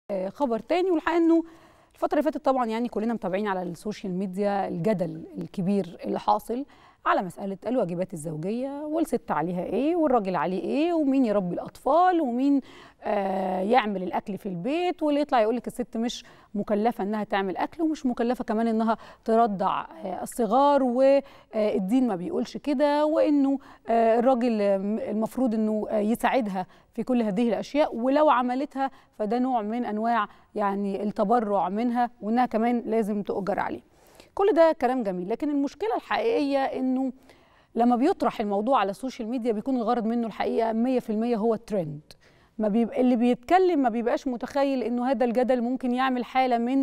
خبر تاني والحقيقه انه الفتره اللي فاتت طبعا يعني كلنا متابعين على السوشيال ميديا الجدل الكبير اللي حاصل على مساله الواجبات الزوجيه والست عليها ايه والراجل عليه ايه ومين يربي الاطفال ومين آه يعمل الاكل في البيت واللي يطلع يقول لك الست مش مكلفه انها تعمل اكل ومش مكلفه كمان انها ترضع آه الصغار والدين ما بيقولش كده وانه آه الراجل المفروض انه يساعدها في كل هذه الاشياء ولو عملتها فده نوع من انواع يعني التبرع منها وانها كمان لازم تؤجر عليه كل ده كلام جميل لكن المشكله الحقيقيه انه لما بيطرح الموضوع على السوشيال ميديا بيكون الغرض منه الحقيقه 100% هو الترند ما بيبقى اللي بيتكلم ما بيبقاش متخيل انه هذا الجدل ممكن يعمل حاله من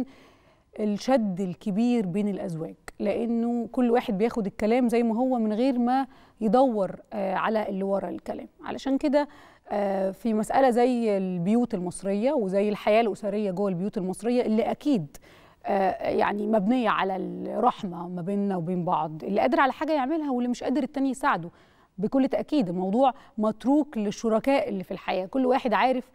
الشد الكبير بين الازواج لانه كل واحد بياخد الكلام زي ما هو من غير ما يدور على اللي ورا الكلام علشان كده في مساله زي البيوت المصريه وزي الحياه الاسريه جوه البيوت المصريه اللي اكيد يعني مبنيه على الرحمه ما بيننا وبين بعض اللي قادر على حاجه يعملها واللي مش قادر التاني يساعده بكل تاكيد الموضوع متروك للشركاء اللي في الحياه كل واحد عارف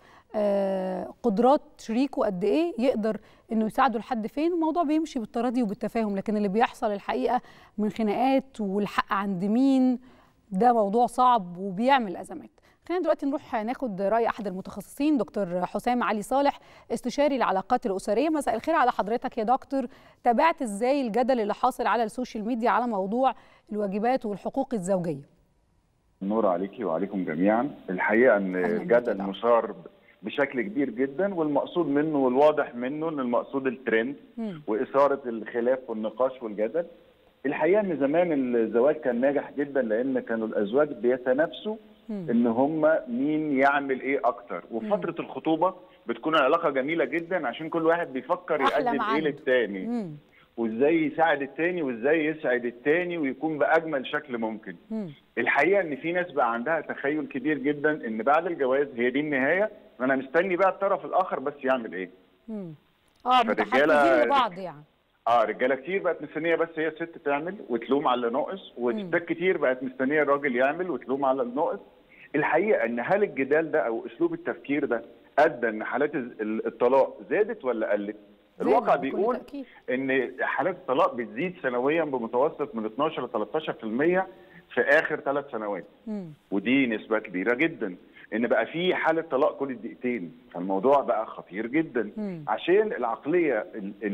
قدرات شريكه قد ايه يقدر انه يساعده لحد فين الموضوع بيمشي بالتراضي وبالتفاهم لكن اللي بيحصل الحقيقه من خناقات والحق عند مين ده موضوع صعب وبيعمل ازمات خلينا دلوقتي نروح ناخد راي احد المتخصصين دكتور حسام علي صالح استشاري العلاقات الاسريه مساء الخير على حضرتك يا دكتور تابعت ازاي الجدل اللي حاصل على السوشيال ميديا على موضوع الواجبات والحقوق الزوجيه نور عليكي وعليكم جميعا الحقيقه ان الجدل مثار بشكل كبير جدا والمقصود منه والواضح منه ان المقصود الترند واثاره الخلاف والنقاش والجدل الحقيقه ان زمان الزواج كان ناجح جدا لان كانوا الازواج بيتنافسوا ان هم مين يعمل ايه اكتر وفتره الخطوبه بتكون العلاقه جميله جدا عشان كل واحد بيفكر يقدم ايه للتاني وازاي يساعد التاني وازاي يسعد التاني ويكون باجمل شكل ممكن مم. الحقيقه ان في ناس بقى عندها تخيل كبير جدا ان بعد الجواز هي دي النهايه وانا مستني بقى الطرف الاخر بس يعمل ايه مم. اه متحفزين لبعض يعني اه رجاله كتير بقت مستنيه بس هي الست تعمل وتلوم على اللي ناقص وستات كتير بقت مستنيه الراجل يعمل وتلوم على الناقص الحقيقه ان هل الجدال ده او اسلوب التفكير ده ادى ان حالات الطلاق زادت ولا قلت؟ الواقع بيقول ان حالات الطلاق بتزيد سنويا بمتوسط من 12 ل 13% في اخر ثلاث سنوات ودي نسبه كبيره جدا ان بقى في حاله طلاق كل دقيقتين فالموضوع بقى خطير جدا مم. عشان العقليه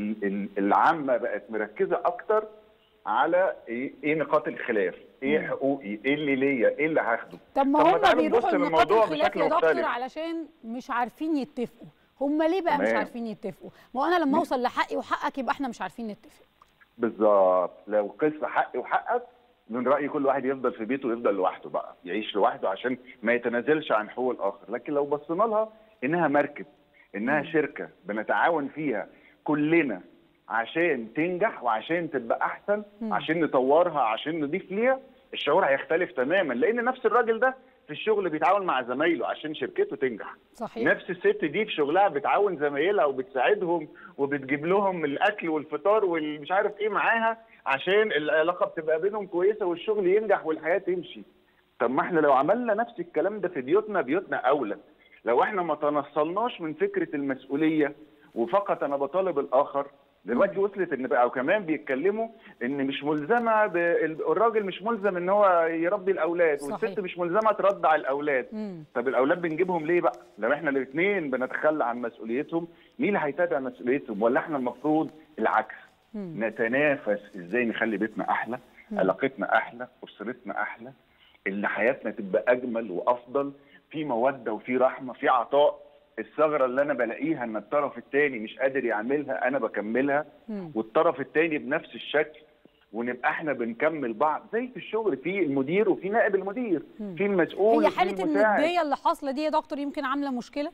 العامه بقت مركزه اكتر على ايه, إيه نقاط الخلاف ايه حقوقي ايه اللي ليا ايه اللي هاخده طب ما هم بيروحوا لنقاط الخلاف يا دكتور علشان مش عارفين يتفقوا هم ليه بقى تمام. مش عارفين يتفقوا ما انا لما اوصل لحقي وحقك يبقى احنا مش عارفين نتفق بالظبط لو قصه حقي وحقك من رايي كل واحد يفضل في بيته ويفضل لوحده بقى يعيش لوحده عشان ما يتنازلش عن حقوق الاخر لكن لو بصينا لها انها مركب انها شركه بنتعاون فيها كلنا عشان تنجح وعشان تبقى احسن م. عشان نطورها عشان نضيف ليها الشعور هيختلف تماما لان نفس الراجل ده في الشغل بيتعاون مع زمايله عشان شركته تنجح صحيح. نفس الست دي في شغلها بتعاون زمايلها وبتساعدهم وبتجيب لهم الاكل والفطار والمش عارف ايه معاها عشان العلاقه بتبقى بينهم كويسه والشغل ينجح والحياه تمشي طب ما احنا لو عملنا نفس الكلام ده في بيوتنا بيوتنا اولى لو احنا ما تنصلناش من فكره المسؤوليه وفقط انا بطالب الاخر دلوقتي وصلت ان بقى وكمان بيتكلموا ان مش ملزمه ب... الراجل مش ملزم ان هو يربي الاولاد صحيح. والست مش ملزمه ترضع الاولاد مم. طب الاولاد بنجيبهم ليه بقى لو احنا الاثنين بنتخلى عن مسؤوليتهم مين اللي هيتابع مسؤوليتهم ولا احنا المفروض العكس مم. نتنافس ازاي نخلي بيتنا احلى مم. علاقتنا احلى اسرتنا احلى ان حياتنا تبقى اجمل وافضل في موده وفي رحمه في عطاء الثغره اللي انا بلاقيها ان الطرف الثاني مش قادر يعملها انا بكملها مم. والطرف الثاني بنفس الشكل ونبقى احنا بنكمل بعض زي في الشغل في المدير وفي نائب المدير مم. في المسؤول هي حاله النديه اللي حاصله دي يا دكتور يمكن عامله مشكله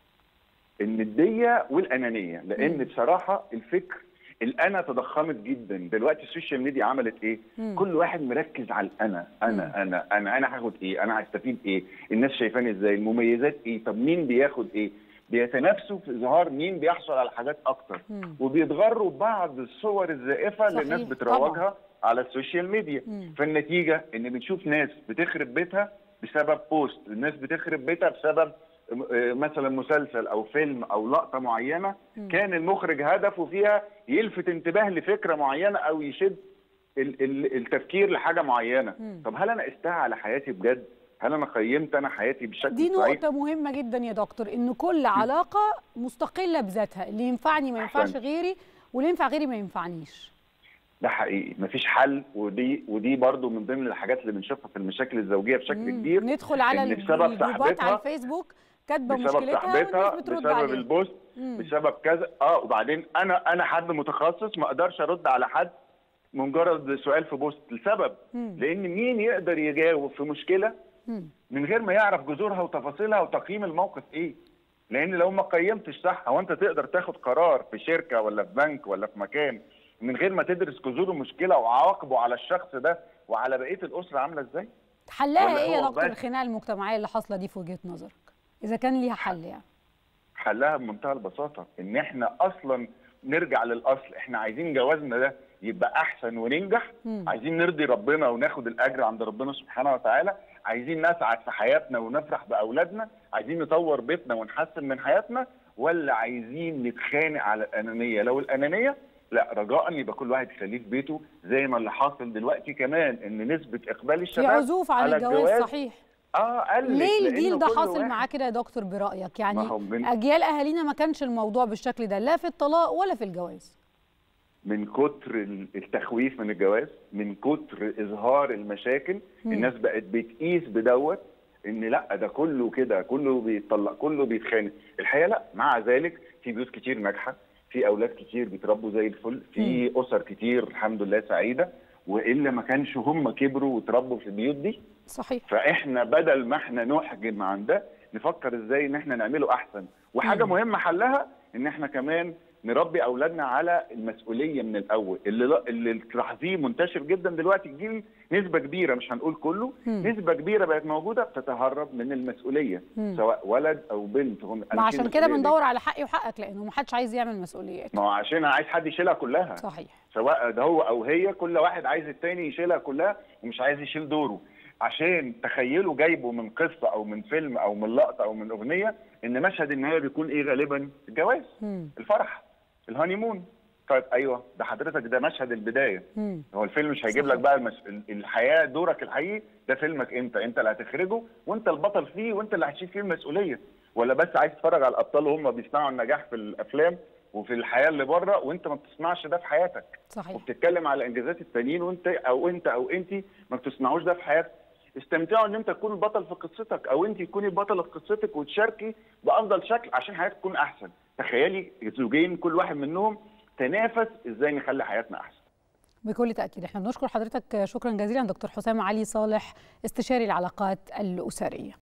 النديه والانانيه لان مم. بصراحه الفكر الانا تضخمت جدا دلوقتي السوشيال ميديا عملت ايه مم. كل واحد مركز على الانا انا مم. انا انا انا هاخد ايه انا هستفيد ايه الناس شايفاني ازاي المميزات ايه طب مين بياخد ايه بيتنافسوا في اظهار مين بيحصل على حاجات اكتر مم. وبيتغروا ببعض الصور الزائفه اللي الناس بتروجها على السوشيال ميديا مم. فالنتيجه ان بنشوف ناس بتخرب بيتها بسبب بوست الناس بتخرب بيتها بسبب آه، مثلا مسلسل او فيلم او لقطه معينه كان المخرج هدفه فيها يلفت انتباه لفكره معينه او يشد ال- ال- التفكير لحاجه معينه مم. طب هل انا قستها على حياتي بجد هل انا قيمت انا حياتي بشكل دي صحيح نقطة مهمة جدا يا دكتور إن كل علاقة مستقلة بذاتها اللي ينفعني ما ينفعش أحسنت. غيري واللي ينفع غيري ما ينفعنيش ده حقيقي مفيش حل ودي ودي برضو من ضمن الحاجات اللي بنشوفها في المشاكل الزوجيه بشكل مم. كبير ندخل على إن الج- بسبب الجروبات على صاحبتها الفيسبوك كاتبة بسبب مشكلتها صاحبتها والناس بترد بسبب عليها البوست مم. بسبب كذا اه وبعدين انا انا حد متخصص ما اقدرش ارد على حد مجرد سؤال في بوست لسبب مم. لان مين يقدر يجاوب في مشكله مم. من غير ما يعرف جذورها وتفاصيلها وتقييم الموقف ايه لان لو ما قيمتش صح هو انت تقدر تاخد قرار في شركه ولا في بنك ولا في مكان من غير ما تدرس جذور المشكله وعواقبه على الشخص ده وعلى بقيه الاسره عامله ازاي حلها ولا ايه يا هو دكتور بس- الخناقة المجتمعية اللي حاصلة دي في وجهة نظرك إذا كان ليها حل يعني حلها بمنتهى البساطه ان احنا اصلا نرجع للاصل احنا عايزين جوازنا ده يبقى احسن وننجح مم. عايزين نرضي ربنا وناخد الاجر عند ربنا سبحانه وتعالى عايزين نسعد في حياتنا ونفرح باولادنا عايزين نطور بيتنا ونحسن من حياتنا ولا عايزين نتخانق على الانانيه لو الانانيه لا رجاء يبقى كل واحد يخليه في بيته زي ما اللي حاصل دلوقتي كمان ان نسبه اقبال في الشباب عزوف عن على الجواز صحيح اه قلت ليه لأنه الجيل ده كل حاصل واحد- معاه كده يا دكتور برأيك يعني ما هو من- أجيال أهالينا ما كانش الموضوع بالشكل ده لا في الطلاق ولا في الجواز من كتر ال- التخويف من الجواز من كتر اظهار المشاكل مم. الناس بقت بتقيس بدوت ان لا ده كله كده كله بيتطلق كله بيتخانق الحقيقه لا مع ذلك في بيوت كتير ناجحه في اولاد كتير بيتربوا زي الفل في اسر كتير الحمد لله سعيده والا ما كانش هم كبروا وتربوا في البيوت دي صحيح فاحنا بدل ما احنا نحجم عن ده نفكر ازاي ان احنا نعمله احسن وحاجه مم. مهمه حلها ان احنا كمان نربي اولادنا على المسؤوليه من الاول اللي لا- اللي التحذير منتشر جدا دلوقتي الجيل نسبه كبيره مش هنقول كله مم. نسبه كبيره بقت موجوده بتتهرب من المسؤوليه مم. سواء ولد او بنت هم ما عشان كده بندور على حقي وحقك لانه ما حدش عايز يعمل مسؤوليات ما هو عشان عايز حد يشيلها كلها صحيح سواء ده هو او هي كل واحد عايز التاني يشيلها كلها ومش عايز يشيل دوره عشان تخيلوا جايبه من قصه او من فيلم او من لقطه او من اغنيه ان مشهد النهايه بيكون ايه غالبا الجواز مم. الفرح الهانيمون طيب ايوه ده حضرتك ده مشهد البدايه مم. هو الفيلم مش هيجيب صحيح. لك بقى المش... ال- الحياه دورك الحقيقي ده فيلمك انت انت اللي هتخرجه وانت البطل فيه وانت اللي هتشيل فيه المسؤوليه ولا بس عايز تتفرج على الابطال وهم بيصنعوا النجاح في الافلام وفي الحياه اللي بره وانت ما بتصنعش ده في حياتك صحيح وبتتكلم على انجازات التانيين وانت او انت او انت ما بتصنعوش ده في حياتك استمتعوا ان انت تكون البطل في قصتك او انت تكوني البطله في قصتك وتشاركي بافضل شكل عشان حياتك تكون احسن تخيلي زوجين كل واحد منهم تنافس ازاي نخلي حياتنا احسن بكل تاكيد احنا بنشكر حضرتك شكرا جزيلا دكتور حسام علي صالح استشاري العلاقات الاسريه